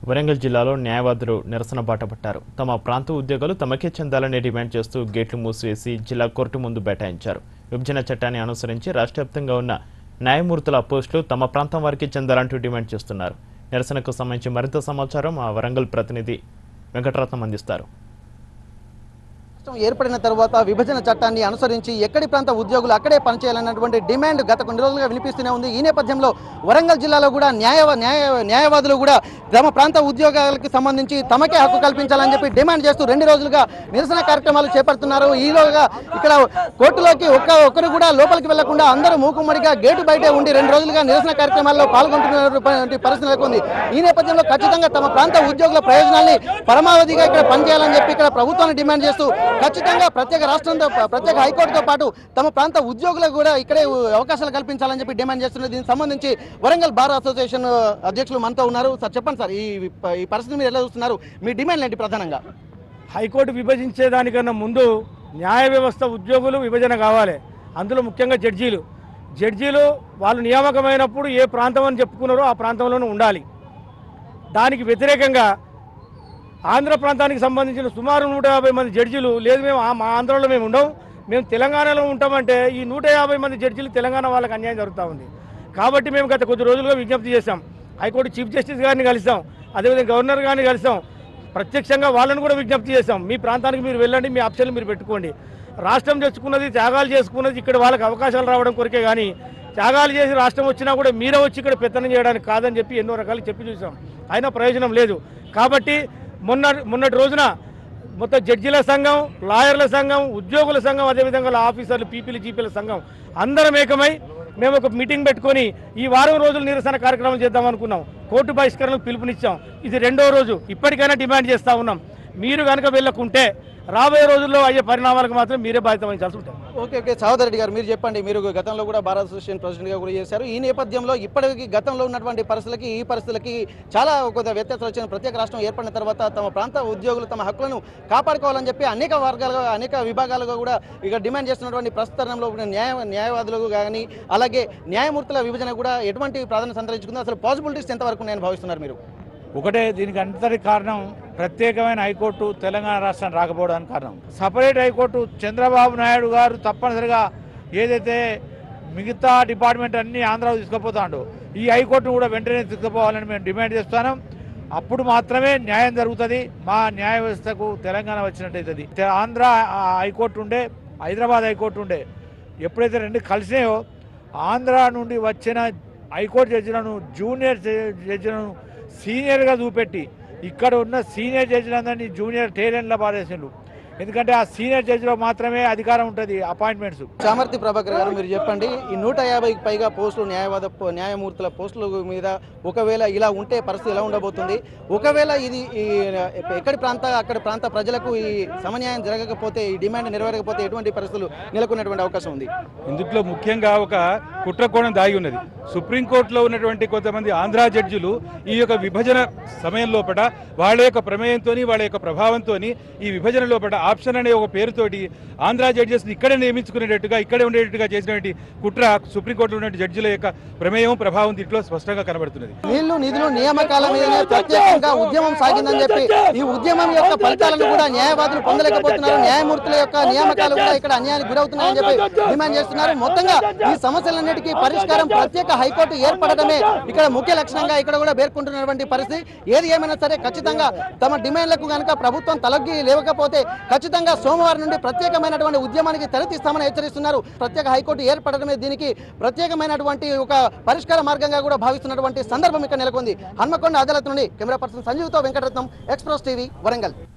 వరంగల్ జిల్లాలో న్యాయవాదులు నిరసన బాట పట్టారు తమ ప్రాంత ఉద్యోగులు తమకే చెందాలని డిమాండ్ చేస్తూ గేట్లు మూసివేసి జిల్లా కోర్టు ముందు బైఠాయించారు విభజన చట్టాన్ని అనుసరించి రాష్ట్ర వ్యాప్తంగా ఉన్న న్యాయమూర్తుల పోస్టులు తమ ప్రాంతం వారికి చెందాలంటూ డిమాండ్ చేస్తున్నారు నిరసనకు సంబంధించి మరింత సమాచారం మా వరంగల్ ప్రతినిధి వెంకటరత్నం అందిస్తారు రాష్ట్రం ఏర్పడిన తర్వాత విభజన చట్టాన్ని అనుసరించి ఎక్కడి ప్రాంత ఉద్యోగులు అక్కడే పనిచేయాలన్నటువంటి డిమాండ్ గత కొన్ని రోజులుగా వినిపిస్తూనే ఉంది ఈ నేపథ్యంలో వరంగల్ జిల్లాలో కూడా న్యాయ న్యాయ న్యాయవాదులు కూడా తమ ప్రాంత ఉద్యోగాలకు సంబంధించి తమకే హక్కు కల్పించాలని చెప్పి డిమాండ్ చేస్తూ రెండు రోజులుగా నిరసన కార్యక్రమాలు చేపడుతున్నారు ఈలోగా ఇక్కడ కోర్టులోకి ఒక్క ఒక్కరు కూడా లోపలికి వెళ్లకుండా అందరూ మూకుమ్మడిగా గేటు బయటే ఉండి రెండు రోజులుగా నిరసన కార్యక్రమాల్లో పాల్గొంటున్నటువంటి పరిస్థితి నెలకొంది ఈ నేపథ్యంలో ఖచ్చితంగా తమ ప్రాంత ఉద్యోగుల ప్రయోజనాల్ని పరమావధిగా ఇక్కడ పనిచేయాలని చెప్పి ఇక్కడ ప్రభుత్వాన్ని డిమాండ్ చేస్తూ ఖచ్చితంగా ప్రత్యేక రాష్ట్రంతో ప్రత్యేక హైకోర్టుతో పాటు తమ ప్రాంత ఉద్యోగులకు కూడా ఇక్కడే అవకాశాలు కల్పించాలని చెప్పి డిమాండ్ చేస్తున్నారు దీనికి సంబంధించి వరంగల్ బార్ అసోసియేషన్ అధ్యక్షులు మనతో ఉన్నారు సార్ చెప్పండి సార్ ఈ ఈ పరిస్థితి మీరు ఎలా చూస్తున్నారు మీ డిమాండ్ ఏంటి ప్రధానంగా హైకోర్టు విభజించేదానికన్నా ముందు న్యాయ వ్యవస్థ ఉద్యోగులు విభజన కావాలి అందులో ముఖ్యంగా జడ్జీలు జడ్జీలు వాళ్ళు నియామకమైనప్పుడు ఏ ప్రాంతం అని చెప్పుకున్నారో ఆ ప్రాంతంలోనే ఉండాలి దానికి వ్యతిరేకంగా ఆంధ్ర ప్రాంతానికి సంబంధించిన సుమారు నూట యాభై మంది జడ్జీలు లేదు మేము ఆ- మా ఆంధ్రలో మేము ఉండం మేము తెలంగాణలో ఉంటామంటే ఈ నూట యాభై మంది జడ్జీలు తెలంగాణ వాళ్ళకి అన్యాయం జరుగుతూ ఉంది కాబట్టి మేము గత కొద్ది రోజులుగా విజ్ఞప్తి చేశాం హైకోర్టు చీఫ్ జస్టిస్ గారిని కలిసాం అదేవిధంగా గవర్నర్ గారిని కలిసాం ప్రత్యక్షంగా వాళ్ళని కూడా విజ్ఞప్తి చేశాం మీ ప్రాంతానికి మీరు వెళ్ళండి మీ ఆప్షన్లు మీరు పెట్టుకోండి రాష్ట్రం తెచ్చుకున్నది త్యాగాలు చేసుకున్నది ఇక్కడ వాళ్ళకి అవకాశాలు రావడం కొరకే కానీ త్యాగాలు చేసి రాష్ట్రం వచ్చినా కూడా మీరే వచ్చి ఇక్కడ పెత్తనం చేయడానికి కాదని చెప్పి ఎన్నో రకాలు చెప్పి చూసాం అయినా ప్రయోజనం లేదు కాబట్టి మొన్న మొన్నటి రోజున మొత్తం జడ్జిల సంఘం లాయర్ల సంఘం ఉద్యోగుల సంఘం అదేవిధంగా ఆఫీసర్లు పీపీలు జీపీల సంఘం అందరం ఏకమై మేము ఒక మీటింగ్ పెట్టుకొని ఈ వారం రోజులు నిరసన కార్యక్రమం చేద్దాం అనుకున్నాం కోర్టు బహిష్కరణకు పిలుపునిచ్చాం ఇది రెండో రోజు ఇప్పటికైనా డిమాండ్ చేస్తా ఉన్నాం మీరు కనుక వెళ్ళకుంటే రాబోయే రోజుల్లో అయ్యే పరిణామాలకు మాత్రం మీరే బాధ్యత వహించాల్సి ఉంటుంది ఓకే ఓకే సహోదర్ రెడ్డి గారు మీరు చెప్పండి మీరు గతంలో కూడా బార్ అసోసియేషన్ ప్రెసిడెంట్గా కూడా చేశారు ఈ నేపథ్యంలో ఇప్పటికి గతంలో ఉన్నటువంటి పరిస్థితులకి ఈ పరిస్థితులకి చాలా కొంత వ్యత్యాసాలు వచ్చిన ప్రత్యేక రాష్ట్రం ఏర్పడిన తర్వాత తమ ప్రాంత ఉద్యోగులు తమ హక్కులను కాపాడుకోవాలని చెప్పి అనేక వర్గాలుగా అనేక విభాగాలుగా కూడా ఇక డిమాండ్ చేస్తున్నటువంటి ప్రస్తుతంలో ఉన్న న్యాయ న్యాయవాదులకు కానీ అలాగే న్యాయమూర్తుల విభజన కూడా ఎటువంటి ప్రాధాన్యత సంతరించుకుందో అసలు పాసిబిలిటీస్ ఎంతవరకు నేను భావిస్తున్నారు మీరు ఒకటే దీనికి అంతటి కారణం ప్రత్యేకమైన హైకోర్టు తెలంగాణ రాష్ట్రం రాకపోవడానికి కారణం సపరేట్ హైకోర్టు చంద్రబాబు నాయుడు గారు తప్పనిసరిగా ఏదైతే మిగతా డిపార్ట్మెంట్ అన్ని ఆంధ్రాకు తీసుకుపోతాడు ఈ హైకోర్టును కూడా వెంటనే తీసుకుపోవాలని మేము డిమాండ్ చేస్తున్నాం అప్పుడు మాత్రమే న్యాయం జరుగుతుంది మా న్యాయ వ్యవస్థకు తెలంగాణ వచ్చినట్టయితుంది తె- ఆంధ్ర ఆ, హైకోర్టు ఉండే హైదరాబాద్ హైకోర్టు ఉండే ఎప్పుడైతే రెండు కలిసినాయో ఆంధ్ర నుండి వచ్చిన హైకోర్టు జడ్జిలను జూనియర్ జ- జడ్జిలను సీనియర్గా చూపెట్టి ఇక్కడ ఉన్న సీనియర్ జడ్జిలందరినీ జూనియర్ టేలెంట్ల పారేసిండ్రు ఎందుకంటే ఆ సీనియర్ జడ్జిలో మాత్రమే అధికారం ఉంటుంది అపాయింట్మెంట్స్ చామర్తి ప్రభాకర్ గారు మీరు చెప్పండి ఈ నూట యాభైకి పైగా పోస్టులు న్యాయవాద పో- న్యాయమూర్తుల పోస్టుల మీద ఒకవేళ ఇలా ఉంటే పరిస్థితి ఎలా ఉండబోతుంది ఒకవేళ ఇది ఈ ఎక్కడి ప్రాంత అక్కడి ప్రాంత ప్రజలకు ఈ సమన్యాయం జరగకపోతే ఈ డిమాండ్ నెరవేరకపోతే ఎటువంటి పరిస్థితులు నెలకొనేటువంటి అవకాశం ఉంది ఇందులో ముఖ్యంగా ఒక కుట్రకోణం దాగి ఉన్నది సుప్రీంకోర్టులో ఉన్నటువంటి కొంతమంది ఆంధ్ర జడ్జిలు ఈ యొక్క విభజన సమయం లోపల వాళ్ళ యొక్క ప్రమేయంతో వాళ్ళ యొక్క ప్రభావంతో ఈ విభజన లోపల ఆప్షన్ అనే ఒక పేరుతోటి ఆంధ్ర జడ్జెస్ ఇక్కడే నియమించుకునేటట్టుగా ఇక్కడే ఉండేటట్టుగా చేసినటువంటి కుట్ర సుప్రీంకోర్టులో ఉన్న జడ్జిల యొక్క ప్రమేయం ప్రభావం దీంట్లో స్పష్టంగా కనబడుతున్నది నీళ్లు నిధులు నియామకాల మీదనే ప్రత్యేకంగా ఉద్యమం సాగిందని చెప్పి ఈ ఉద్యమం యొక్క ఫలితాలను కూడా న్యాయవాదులు పొందలేకపోతున్నారు న్యాయమూర్తుల యొక్క నియామకాలు కూడా ఇక్కడ అన్యాయానికి గురవుతున్నాయని చెప్పి డిమాండ్ చేస్తున్నారు మొత్తంగా ఈ సమస్యలన్నిటికీ పరిష్కారం ప్రత్యేక హైకోర్టు ఏర్పడటమే ఇక్కడ ముఖ్య లక్షణంగా ఇక్కడ కూడా పేర్కొంటున్నటువంటి పరిస్థితి ఏది ఏమైనా సరే ఖచ్చితంగా తమ డిమాండ్లకు కనుక ప్రభుత్వం తలగ్గి లేవకపోతే ఖచ్చితంగా సోమవారం నుండి ప్రత్యేకమైనటువంటి ఉద్యమానికి తెరతీస్తామని హెచ్చరిస్తున్నారు ప్రత్యేక హైకోర్టు ఏర్పడటమే దీనికి ప్రత్యేకమైనటువంటి ఒక పరిష్కార మార్గంగా కూడా భావిస్తున్నటువంటి సందర్భం ఇక్కడ నెలకొంది హన్మకొండ అదాలత్ నుండి కెమెరా పర్సన్ సంజీవ్తో వెంకటరత్నం ఎక్స్ప్రెస్ టీవీ వరంగల్